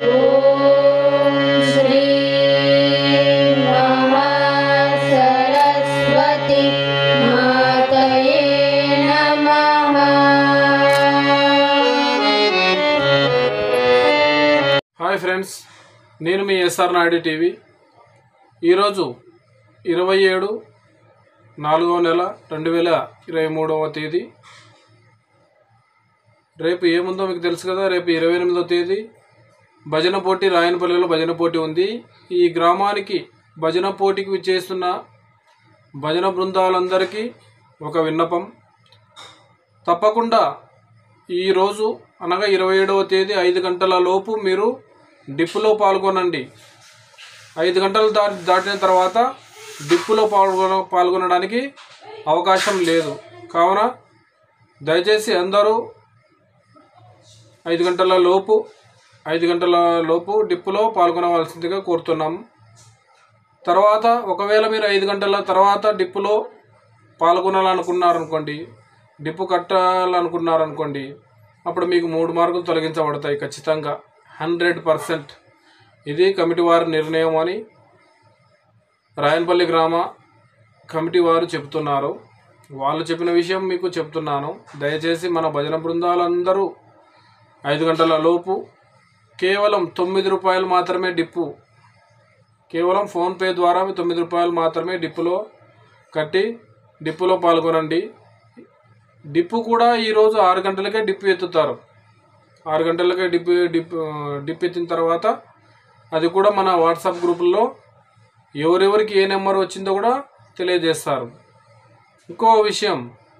श्री महासरस्वती मातये नमः hi friends నేను మీ ఎస్ఆర్ నాయుడు టీవీ ఈరోజు ఇరవై ఏడు నాలుగవ నెల రెండు వేల ఇరవై మూడవ తేదీ రేపు ఏముందో మీకు తెలుసు కదా రేపు ఇరవై ఎనిమిదవ తేదీ భజన పోటీ రాయనపల్లిలో భజన పోటీ ఉంది ఈ గ్రామానికి భజన పోటీకి చేస్తున్న భజన బృందాలందరికీ ఒక విన్నపం తప్పకుండా ఈరోజు అనగా ఇరవై ఏడవ తేదీ ఐదు గంటల లోపు మీరు డిప్పులో పాల్గొనండి ఐదు గంటలు దాటి దాటిన తర్వాత డిప్పులో పాల్గొన పాల్గొనడానికి అవకాశం లేదు కావున దయచేసి అందరూ ఐదు గంటల లోపు ఐదు గంటల లోపు డిప్పులో పాల్గొనవలసిందిగా కోరుతున్నాం తర్వాత ఒకవేళ మీరు ఐదు గంటల తర్వాత డిప్పులో పాల్గొనాలనుకున్నారనుకోండి డిప్పు కట్టాలనుకున్నారనుకోండి అప్పుడు మీకు మూడు మార్కులు తొలగించబడతాయి ఖచ్చితంగా హండ్రెడ్ పర్సెంట్ ఇది కమిటీ వారి నిర్ణయం అని రాయనపల్లి గ్రామ కమిటీ వారు చెబుతున్నారు వాళ్ళు చెప్పిన విషయం మీకు చెప్తున్నాను దయచేసి మన భజన బృందాలందరూ ఐదు గంటల లోపు కేవలం తొమ్మిది రూపాయలు మాత్రమే డిప్పు కేవలం ఫోన్పే ద్వారా మీ తొమ్మిది రూపాయలు మాత్రమే డిప్పులో కట్టి డిప్పులో పాల్గొనండి డిప్పు కూడా ఈరోజు ఆరు గంటలకే డిప్పు ఎత్తుతారు ఆరు గంటలకే డిప్పు డిప్ డిప్ ఎత్తిన తర్వాత అది కూడా మన వాట్సాప్ గ్రూపుల్లో ఎవరెవరికి ఏ నెంబర్ వచ్చిందో కూడా తెలియజేస్తారు ఇంకో విషయం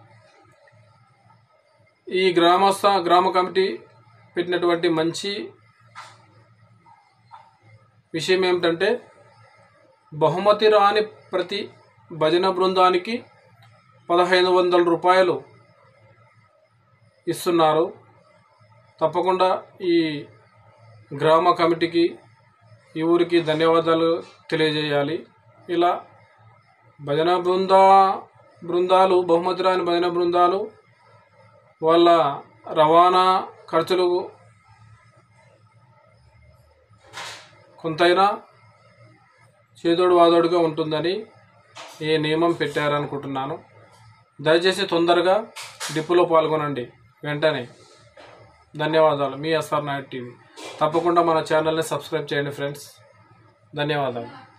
ఈ గ్రామస్థ గ్రామ కమిటీ పెట్టినటువంటి మంచి విషయం ఏమిటంటే బహుమతి రాని ప్రతి భజన బృందానికి పదహైదు వందల రూపాయలు ఇస్తున్నారు తప్పకుండా ఈ గ్రామ కమిటీకి ఈ ఊరికి ధన్యవాదాలు తెలియజేయాలి ఇలా భజన బృందా బృందాలు బహుమతి రాని భజన బృందాలు వాళ్ళ రవాణా ఖర్చులు కొంతైనా చేదోడు వాదోడుగా ఉంటుందని ఈ నియమం పెట్టారనుకుంటున్నాను దయచేసి తొందరగా డిప్పులో పాల్గొనండి వెంటనే ధన్యవాదాలు మీ ఎస్ఆర్ నాయుడు టీవీ తప్పకుండా మన ఛానల్ని సబ్స్క్రైబ్ చేయండి ఫ్రెండ్స్ ధన్యవాదాలు